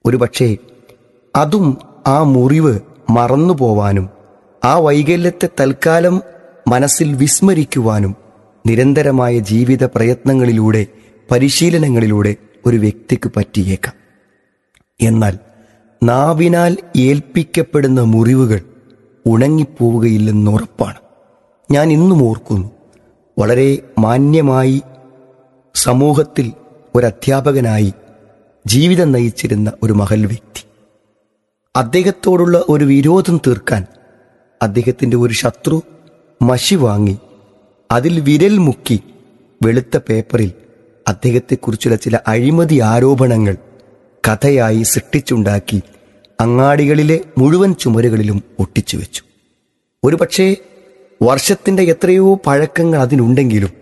ഒരുപക്ഷേ അതും ആ മുറിവ് മറന്നു പോവാനും ആ വൈകല്യത്തെ തൽക്കാലം മനസ്സിൽ വിസ്മരിക്കുവാനും നിരന്തരമായ ജീവിത പ്രയത്നങ്ങളിലൂടെ പരിശീലനങ്ങളിലൂടെ ഒരു വ്യക്തിക്ക് പറ്റിയേക്കാം എന്നാൽ നാവിനാൽ ഏൽപ്പിക്കപ്പെടുന്ന മുറിവുകൾ ഉണങ്ങിപ്പോവുകയില്ലെന്നുറപ്പാണ് ഞാൻ ഇന്നും ഓർക്കുന്നു വളരെ മാന്യമായി സമൂഹത്തിൽ ഒരധ്യാപകനായി ജീവിതം നയിച്ചിരുന്ന ഒരു മഹൽ വ്യക്തി അദ്ദേഹത്തോടുള്ള ഒരു വിരോധം തീർക്കാൻ അദ്ദേഹത്തിൻ്റെ ഒരു ശത്രു മഷി വാങ്ങി അതിൽ വിരൽ മുക്കി വെളുത്ത പേപ്പറിൽ അദ്ദേഹത്തെക്കുറിച്ചുള്ള ചില അഴിമതി ആരോപണങ്ങൾ കഥയായി സൃഷ്ടിച്ചുണ്ടാക്കി അങ്ങാടികളിലെ മുഴുവൻ ചുമരുകളിലും ഒട്ടിച്ചു വെച്ചു ഒരുപക്ഷേ വർഷത്തിന്റെ എത്രയോ പഴക്കങ്ങൾ അതിനുണ്ടെങ്കിലും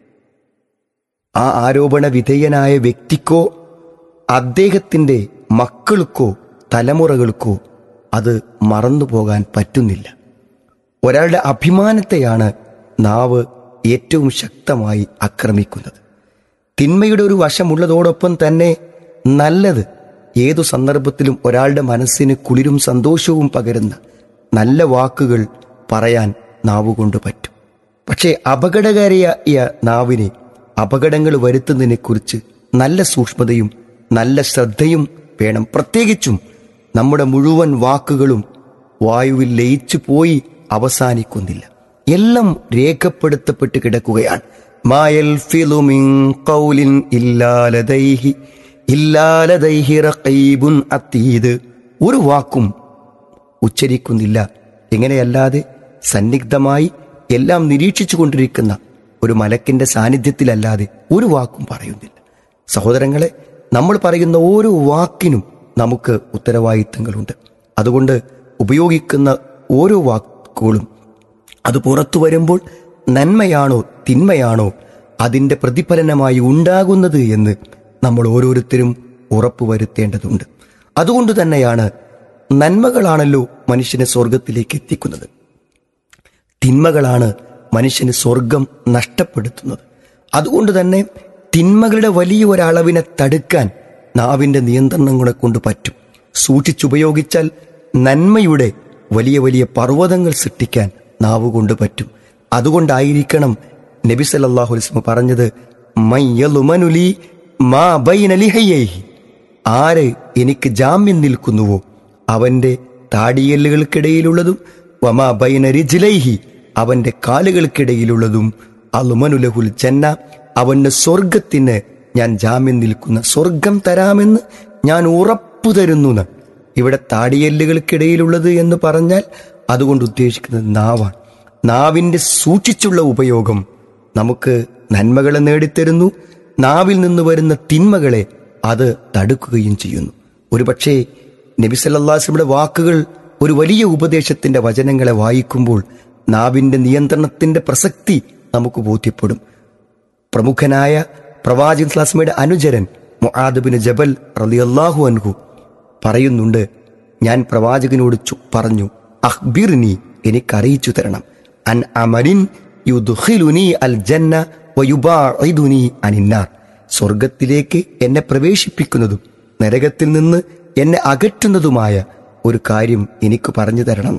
ആ ആരോപണ വിധേയനായ വ്യക്തിക്കോ അദ്ദേഹത്തിന്റെ മക്കൾക്കോ തലമുറകൾക്കോ അത് മറന്നുപോകാൻ പറ്റുന്നില്ല ഒരാളുടെ അഭിമാനത്തെയാണ് നാവ് ഏറ്റവും ശക്തമായി ആക്രമിക്കുന്നത് തിന്മയുടെ ഒരു വശമുള്ളതോടൊപ്പം തന്നെ നല്ലത് ഏതു സന്ദർഭത്തിലും ഒരാളുടെ മനസ്സിന് കുളിരും സന്തോഷവും പകരുന്ന നല്ല വാക്കുകൾ പറയാൻ നാവുകൊണ്ട് പറ്റും പക്ഷേ അപകടകാരിയായ നാവിനെ അപകടങ്ങൾ വരുത്തുന്നതിനെക്കുറിച്ച് നല്ല സൂക്ഷ്മതയും നല്ല ശ്രദ്ധയും വേണം പ്രത്യേകിച്ചും നമ്മുടെ മുഴുവൻ വാക്കുകളും വായുവിൽ ലയിച്ചു പോയി അവസാനിക്കുന്നില്ല എല്ലാം രേഖപ്പെടുത്തപ്പെട്ട് കിടക്കുകയാണ് മായൽ ഫിലുമിൻ കൗലിൻ ഇല്ലാലതൈഹി ഇല്ലാലതൈഹി റഖീബുൻ അത്തീദ് ഒരു വാക്കും ഉച്ചരിക്കുന്നില്ല എങ്ങനെയല്ലാതെ സന്നിഗ്ധമായി എല്ലാം നിരീക്ഷിച്ചു കൊണ്ടിരിക്കുന്ന ഒരു മലക്കിന്റെ സാന്നിധ്യത്തിലല്ലാതെ ഒരു വാക്കും പറയുന്നില്ല സഹോദരങ്ങളെ നമ്മൾ പറയുന്ന ഓരോ വാക്കിനും നമുക്ക് ഉത്തരവാദിത്തങ്ങളുണ്ട് അതുകൊണ്ട് ഉപയോഗിക്കുന്ന ഓരോ വാക്കുകളും അത് പുറത്തു വരുമ്പോൾ നന്മയാണോ തിന്മയാണോ അതിൻ്റെ പ്രതിഫലനമായി ഉണ്ടാകുന്നത് എന്ന് നമ്മൾ ഓരോരുത്തരും ഉറപ്പുവരുത്തേണ്ടതുണ്ട് അതുകൊണ്ട് തന്നെയാണ് നന്മകളാണല്ലോ മനുഷ്യനെ സ്വർഗത്തിലേക്ക് എത്തിക്കുന്നത് തിന്മകളാണ് മനുഷ്യന് സ്വർഗം നഷ്ടപ്പെടുത്തുന്നത് അതുകൊണ്ട് തന്നെ തിന്മകളുടെ വലിയ ഒരളവിനെ തടുക്കാൻ നാവിന്റെ നിയന്ത്രണങ്ങളെ കൊണ്ട് പറ്റും സൂക്ഷിച്ചുപയോഗിച്ചാൽ നന്മയുടെ വലിയ വലിയ പർവ്വതങ്ങൾ സൃഷ്ടിക്കാൻ നാവ് കൊണ്ട് പറ്റും അതുകൊണ്ടായിരിക്കണം നബി സല്ലല്ലാഹു അലൈഹി വസല്ലം പറഞ്ഞത് മയ്യലുമനുലി മാ ബൈന ലിഹയ്യൈഹി ആര് എനിക്ക് ജാമ്യം നിൽക്കുന്നുവോ അവന്റെ താടിയല്ലുകൾക്കിടയിലുള്ളതും വമാ ബൈന റിജ്ലൈഹി അവന്റെ കാലുകൾക്കിടയിലുള്ളതും അലുമനുലഹുൽ ജന്ന അവന് സ്വർഗത്തിന് ഞാൻ ജാമ്യം നിൽക്കുന്ന സ്വർഗം തരാമെന്ന് ഞാൻ ഉറപ്പു തരുന്നു ഇവിടെ താടിയല്ലുകൾക്കിടയിലുള്ളത് എന്ന് പറഞ്ഞാൽ അതുകൊണ്ട് ഉദ്ദേശിക്കുന്നത് നാവാണ് നാവിന്റെ സൂക്ഷിച്ചുള്ള ഉപയോഗം നമുക്ക് നന്മകളെ നേടിത്തരുന്നു നാവിൽ നിന്ന് വരുന്ന തിന്മകളെ അത് തടുക്കുകയും ചെയ്യുന്നു ഒരുപക്ഷേ നബി സല്ലാസ്ലമിയുടെ വാക്കുകൾ ഒരു വലിയ ഉപദേശത്തിന്റെ വചനങ്ങളെ വായിക്കുമ്പോൾ നാവിന്റെ നിയന്ത്രണത്തിന്റെ പ്രസക്തി നമുക്ക് ബോധ്യപ്പെടും പ്രമുഖനായ പ്രവാചകൻ സ്ലാസ്മയുടെ അനുചരൻ മുആദബിന് ജബൽ റളിയല്ലാഹു അൻഹു പറയുന്നുണ്ട് ഞാൻ പ്രവാചകനോട് ചു പറഞ്ഞു അഹ്ബിർനി എനിക്കറിയിച്ചു തരണം അൻ അമലിൻ യുദ്ഖിലുനി അൽ ജന്ന വയുബാഇദുനി അനിന്നാർ സ്വർഗത്തിലേക്ക് എന്നെ പ്രവേശിപ്പിക്കുന്നതും നരകത്തിൽ നിന്ന് എന്നെ അകറ്റുന്നതുമായ ഒരു കാര്യം എനിക്ക് പറഞ്ഞു തരണം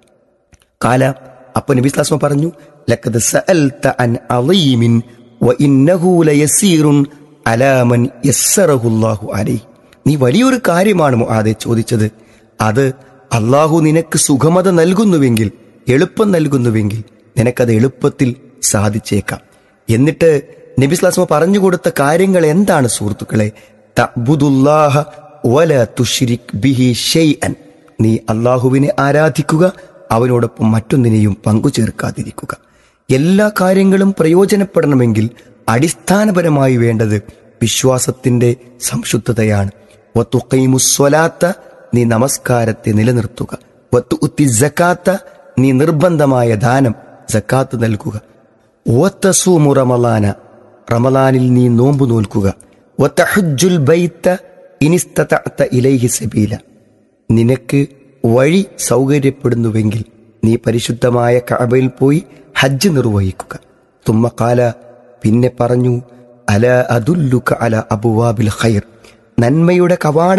കാല അപ്പൊ നബി സ്ലാസ്മ പറഞ്ഞു ലക്കത് സഅൽത അൻ അളീമിൻ വഇന്നഹു ലയസീറുൻ അലാമൻ യസ്സറഹുല്ലാഹു അലൈഹി നീ വലിയൊരു കാര്യമാണ് മുആദെ ചോദിച്ചത് അത് അള്ളാഹു നിനക്ക് സുഖമത നൽകുന്നുവെങ്കിൽ എളുപ്പം നൽകുന്നുവെങ്കിൽ നിനക്കത് എളുപ്പത്തിൽ സാധിച്ചേക്കാം എന്നിട്ട് നബി സ്ലാസ്മ പറഞ്ഞു കൊടുത്ത കാര്യങ്ങൾ എന്താണ് സുഹൃത്തുക്കളെ തഅ്ബുദുല്ലാഹ വല തുശ്രിക് ബിഹി ഷൈഅൻ നീ അള്ളാഹുവിനെ ആരാധിക്കുക അവനോടൊപ്പം മറ്റൊന്നിനെയും പങ്കു ചേർക്കാതിരിക്കുക എല്ലാ കാര്യങ്ങളും പ്രയോജനപ്പെടണമെങ്കിൽ അടിസ്ഥാനപരമായി വേണ്ടത് വിശ്വാസത്തിന്റെ സംശുദ്ധതയാണ് വത്തുക്കൈമുസ്വലാത്ത നീ നമസ്കാരത്തെ നിലനിർത്തുക വത്തു ഉത്തി ജക്കാത്ത നീ നിർബന്ധമായ ദാനം ജക്കാത്ത് നൽകുക വത്തസൂമു റമലാന റമലാനിൽ നീ നോമ്പു നോൽക്കുക വത്തഹുജുൽ ബൈത്ത ഇനിസ്തത ഇലൈഹി സബീല നിനക്ക് വഴി സൗകര്യപ്പെടുന്നുവെങ്കിൽ നീ പരിശുദ്ധമായ കഅബയിൽ പോയി ഹജ്ജ് നിർവഹിക്കുക തുമ്മക്കാല പിന്നെ പറഞ്ഞു അല അതുല്ലുക അല അബുവാബിൽ ഖൈർ നന്മയുടെ കവാട